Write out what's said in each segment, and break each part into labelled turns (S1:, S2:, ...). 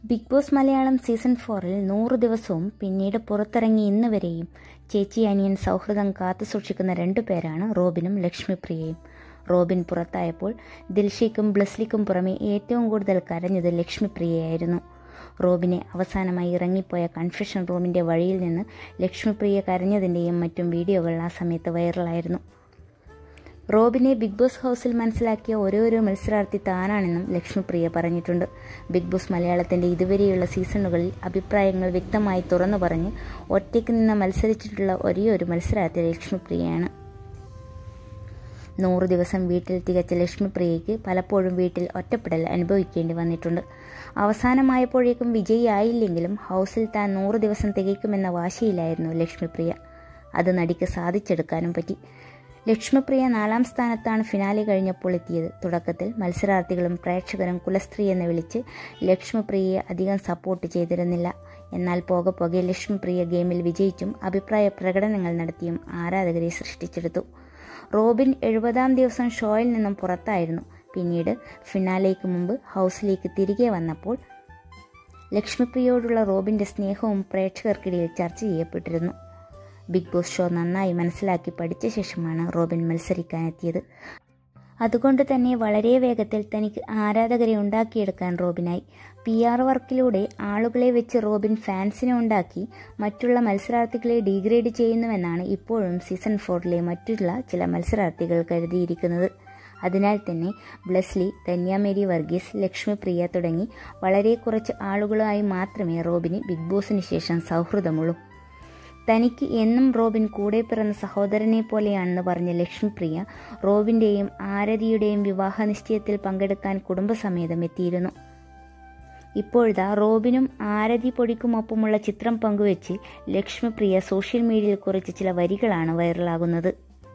S1: big boss Malayalam season ഫോറിൽ നൂറ് ദിവസവും പിന്നീട് പുറത്തിറങ്ങി ഇന്ന് വരെയും ചേച്ചി അനിയൻ സൗഹൃദം കാത്തുസൂക്ഷിക്കുന്ന രണ്ടു പേരാണ് റോബിനും ലക്ഷ്മിപ്രിയയും റോബിൻ പുറത്തായപ്പോൾ ദിൽഷയ്ക്കും ബ്ലസ്ലിക്കും പുറമെ ഏറ്റവും കൂടുതൽ കരഞ്ഞത് ലക്ഷ്മിപ്രിയയായിരുന്നു റോബിനെ അവസാനമായി ഇറങ്ങിപ്പോയ കൺഫ്യൂഷൻ റൂമിൻ്റെ വഴിയിൽ നിന്ന് ലക്ഷ്മിപ്രിയ കരഞ്ഞതിൻ്റെയും മറ്റും വീഡിയോകൾ ആ സമയത്ത് വൈറലായിരുന്നു റോബിനെ ബിഗ് ബോസ് ഹൗസിൽ മനസ്സിലാക്കിയ ഓരോരോ മത്സരാർത്ഥി താനാണെന്നും ലക്ഷ്മിപ്രിയ പറഞ്ഞിട്ടുണ്ട് ബിഗ് ബോസ് മലയാളത്തിൻ്റെ ഇതുവരെയുള്ള സീസണുകളിൽ അഭിപ്രായങ്ങൾ വ്യക്തമായി തുറന്നു പറഞ്ഞ് ഒറ്റയ്ക്ക് നിന്ന് മത്സരിച്ചിട്ടുള്ള ഒരേ ഒരു മത്സരാർത്ഥി ലക്ഷ്മിപ്രിയയാണ് നൂറ് ദിവസം വീട്ടിൽ തികച്ച ലക്ഷ്മിപ്രിയയ്ക്ക് പലപ്പോഴും വീട്ടിൽ ഒറ്റപ്പെടൽ അനുഭവിക്കേണ്ടി വന്നിട്ടുണ്ട് അവസാനമായപ്പോഴേക്കും വിജയിയായില്ലെങ്കിലും ഹൗസിൽ താൻ നൂറ് ദിവസം തികയ്ക്കുമെന്ന വാശിയിലായിരുന്നു ലക്ഷ്മിപ്രിയ അത് നടിക്ക് സാധിച്ചെടുക്കാനും പറ്റി ലക്ഷ്മിപ്രിയ നാലാം സ്ഥാനത്താണ് ഫിനാലെ കഴിഞ്ഞപ്പോൾ എത്തിയത് തുടക്കത്തിൽ മത്സരാർത്ഥികളും പ്രേക്ഷകരും കുലസ്ത്രീ എന്ന് വിളിച്ച് ലക്ഷ്മിപ്രിയയെ അധികം സപ്പോർട്ട് ചെയ്തിരുന്നില്ല എന്നാൽ പോകെ പോകെ ലക്ഷ്മിപ്രിയ ഗെയിമിൽ വിജയിച്ചും അഭിപ്രായ പ്രകടനങ്ങൾ നടത്തിയും ആരാധകരെ സൃഷ്ടിച്ചെടുത്തു റോബിൻ എഴുപതാം ദിവസം ഷോയിൽ നിന്നും പുറത്തായിരുന്നു പിന്നീട് ഫിനാലേക്ക് മുമ്പ് ഹൗസിലേക്ക് തിരികെ വന്നപ്പോൾ ലക്ഷ്മിപ്രിയയോടുള്ള റോബിൻ്റെ സ്നേഹവും പ്രേക്ഷകർക്കിടയിൽ ചർച്ച ചെയ്യപ്പെട്ടിരുന്നു ബിഗ് ബോസ് ഷോ നന്നായി മനസ്സിലാക്കി പഠിച്ച ശേഷമാണ് റോബിൻ മത്സരിക്കാനെത്തിയത് അതുകൊണ്ട് തന്നെ വളരെ വേഗത്തിൽ തനിക്ക് ആരാധകരെ ഉണ്ടാക്കിയെടുക്കാൻ റോബിനായി പി ആർ വർക്കിലൂടെ ആളുകളെ വെച്ച് റോബിൻ ഫാൻസിനെ ഉണ്ടാക്കി മറ്റുള്ള മത്സരാർത്ഥികളെ ഡീഗ്രേഡ് ചെയ്യുന്നുവെന്നാണ് ഇപ്പോഴും സീസൺ ഫോറിലെ മറ്റുള്ള ചില മത്സരാർത്ഥികൾ കരുതിയിരിക്കുന്നത് അതിനാൽ തന്നെ ബ്ലസ്ലി ധന്യാമേരി വർഗീസ് ലക്ഷ്മിപ്രിയ തുടങ്ങി വളരെ കുറച്ച് ആളുകളുമായി മാത്രമേ റോബിന് ബിഗ് ബോസിന് ശേഷം സൗഹൃദമുള്ളൂ തനിക്ക് എന്നും റോബിൻ കൂടെ പിറന്ന സഹോദരനെ പോലെയാണെന്ന് പറഞ്ഞ ലക്ഷ്മിപ്രിയ റോബിൻ്റെയും ആരതിയുടെയും വിവാഹ നിശ്ചയത്തിൽ പങ്കെടുക്കാൻ കുടുംബസമേതം എത്തിയിരുന്നു ഇപ്പോഴത്തെ റോബിനും ആരതി പൊടിക്കുമൊപ്പമുള്ള ചിത്രം പങ്കുവെച്ച് ലക്ഷ്മിപ്രിയ സോഷ്യൽ മീഡിയയിൽ കുറിച്ച് ചില വരികളാണ് വൈറലാകുന്നത്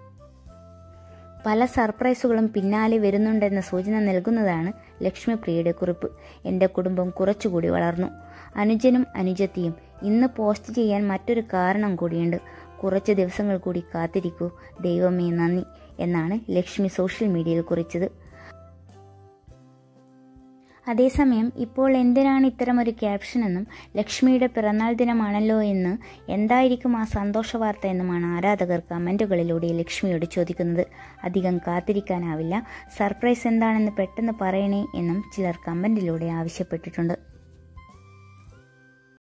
S1: പല സർപ്രൈസുകളും പിന്നാലെ വരുന്നുണ്ടെന്ന സൂചന നൽകുന്നതാണ് ലക്ഷ്മിപ്രിയയുടെ കുറിപ്പ് എൻ്റെ കുടുംബം കുറച്ചുകൂടി വളർന്നു അനുജനും അനുജത്തിയും ഇന്ന് പോസ്റ്റ് ചെയ്യാൻ മറ്റൊരു കാരണം കൂടിയുണ്ട് കുറച്ച് ദിവസങ്ങൾ കൂടി കാത്തിരിക്കൂ ദൈവമേ നന്ദി എന്നാണ് ലക്ഷ്മി സോഷ്യൽ മീഡിയയിൽ കുറിച്ചത് അതേസമയം ഇപ്പോൾ എന്തിനാണ് ഇത്തരമൊരു ക്യാപ്ഷനെന്നും ലക്ഷ്മിയുടെ പിറന്നാൾ ദിനമാണല്ലോ എന്ന് എന്തായിരിക്കും ആ സന്തോഷ വാർത്ത എന്നുമാണ് ആരാധകർ കമൻറ്റുകളിലൂടെ ലക്ഷ്മിയോട് ചോദിക്കുന്നത് അധികം കാത്തിരിക്കാനാവില്ല സർപ്രൈസ് എന്താണെന്ന് പെട്ടെന്ന് പറയണേ എന്നും ചിലർ കമൻറ്റിലൂടെ ആവശ്യപ്പെട്ടിട്ടുണ്ട്